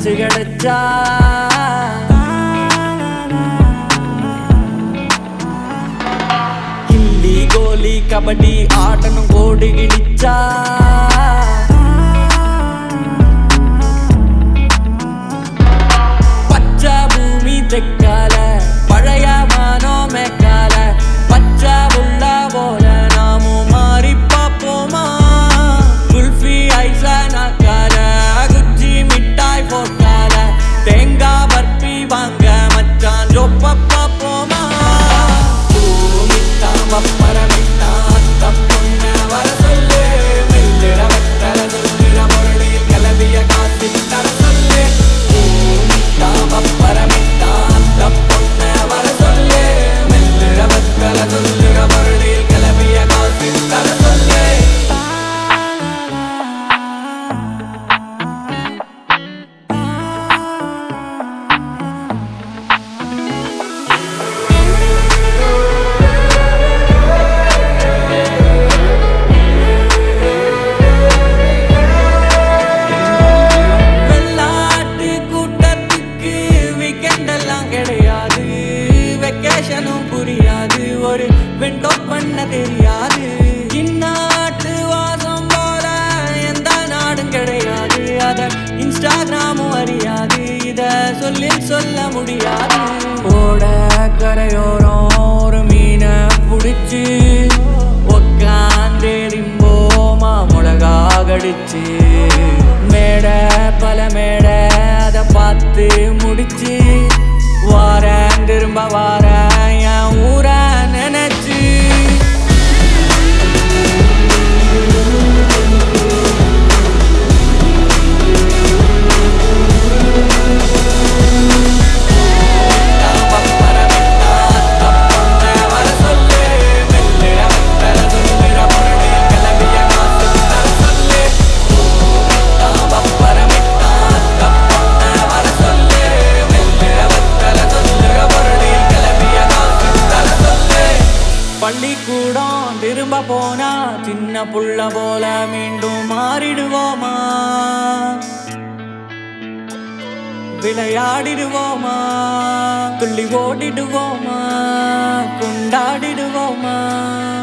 chance கிடைச்சா கில்லி கோலி கபடி ஆடணும் கோடி கிழிச்சா பச்சை பூமி தெக்கால பழைய மானோ மேக்கால பச்சை உள்ள போல நாமும் மாறி பார்ப்போமா குல்ஃபி ஐஸ நாக்கால குச்சி மிட்டாய் போட்டால தேங்காய் பர்பி வாங்க மச்சான் ஜொப்ப பார்ப்போமா பூமித்தான் வப்பரமித்தான் தப்புன்ன வர சொல்லு மெல்லிட வெத்தர சொல்லிட பொருளில் கிளவிய காத்து தர சொல்லு பூமித்தான் வப்பரமித்தான் தப்புன்ன வர சொல்லு மெல்லிட வெத்தர சொல்லிட பொருளில் கிளவிய காத்து தர சொல்லு வெள்ளாட்டு கூட்டத்துக்கு வீக்கெண்ட் எல்லாம் கிடையாது வெக்கேஷனும் புரியாது ஒரு விண்டோ பண்ண தெரியாது இந்நாட்டு வாசம் போல எந்த நாடும் கிடையாது அத இன்ஸ்டாகிராமும் அறியாது இத சொல்லி சொல்ல முடியாது ஓட கரையோரம் ஒரு மீனை பிடிச்சி உக்காந்தேரிம்போமா மிளகா கடிச்சு மேடை பல மேடை அதை பார்த்து முடிச்சு வாரேன் திரும்ப வாரேன் என் ஊரை நினைச்சு வர சொல்லு மெல்லிட வெத்தர சொல்லிட பொருளில் கிளவிய காத்து தர சொல்லு பரமிட்டான் தப்பொன்ன வர சொல்லு மெல்லிட வெத்தர சொல்லிட பொருளில் கிளவிய காத்து தர சொல்லு பள்ளிக்கூடம் திரும்ப போனா சின்ன புள்ள போல மீண்டும் மாறிடுவோமா விளையாடிடுவோமா துள்ளி ஓடிடுவோமா கொண்டாடிடுவோமா